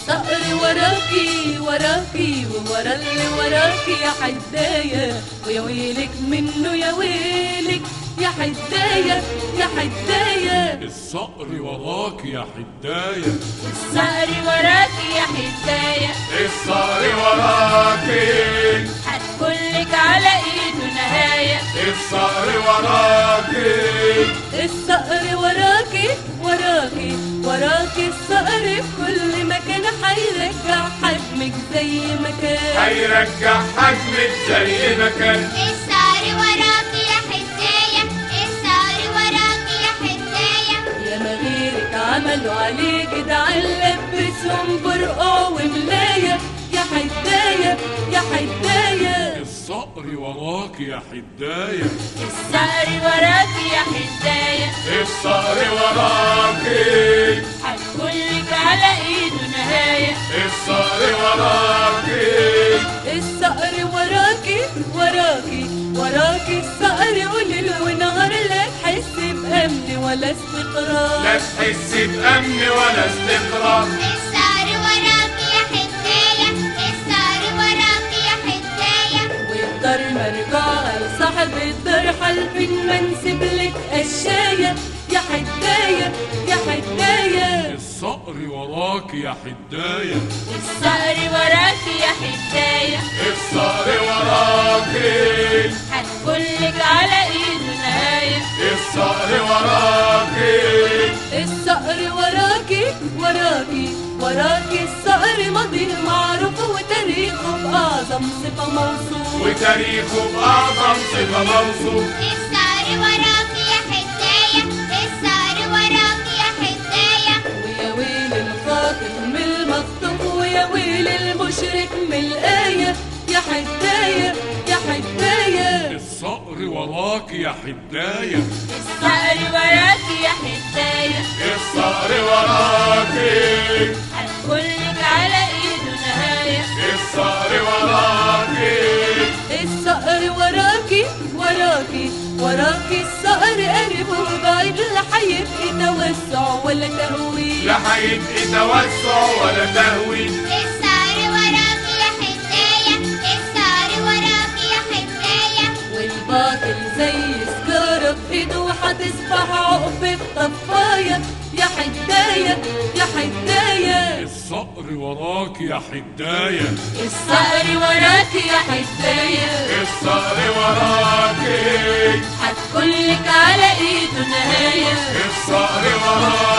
الصقر وراكي وراكي وورا اللي وراكي يا حداية ويا ويلك منه يا ويلك يا حداية يا حداية الصقر وراك يا حداية الصقر وراكي يا حداية الصقر وراكي هتكلك على ايده نهاية الصقر وراكي الصقر وراكي وراكي وراكي الصقر في كل مكان هيرجع حجمك زي ما كان هيرجع حجمك زي ما كان الصار وراك يا حداية الصار وراك يا حداية يا ما غيرك عملوا عليك جدعان لبسهم برقع وملاية يا حداية يا حداية الصقر وراك يا حداية الصقر وراكي يا حداية الصقر وراكي هتكلك على ايده نهاية الصقر وراكي الصقر وراكي وراكي وراكي الصقر وليل ونهار لا تحس بأمن ولا استقرار لا تحس بأمن ولا استقرار الصار وراك يا حداية الصار وراك يا حداية والدار مرجعة لصاحب الدار حلفين ما نسيبلك قشاية يا حداية يا حداية الصقر وراك يا حداية الصقر وراكي يا حداية الصقر وراكي هتكلك على ايده نهاية الصقر وراكي الصقر وراكي وراكي وراكي الصقر ماضي معروف وتاريخه بأعظم صفة موصوف وتاريخه بأعظم صفة موصوف الصار وراك يا حداية الصار وراك يا حداية ويا ويل الخاطف من المخطوف ويا ويل المشرك من الآية يا حداية يا حداية الصقر وراك يا حداية الصقر وراكي يا حداية الصقر وراكي هتكلك على ايده نهاية الصقر وراكي الصقر وراكي وراكي وراكي الصقر قريب وبعيد لا هيبقى توسع ولا تهويل لا هيبقى توسع ولا تهويل الصار وراك يا حداية الصار وراك يا حداية والباطل زي سجارة في ايده هتصبح عقبة طفاية يا حداية يا حداية الصقر وراك يا حداية الصقر وراكي يا حداية الصقر وراكي هتكلك على ايده نهاية الصقر وراكي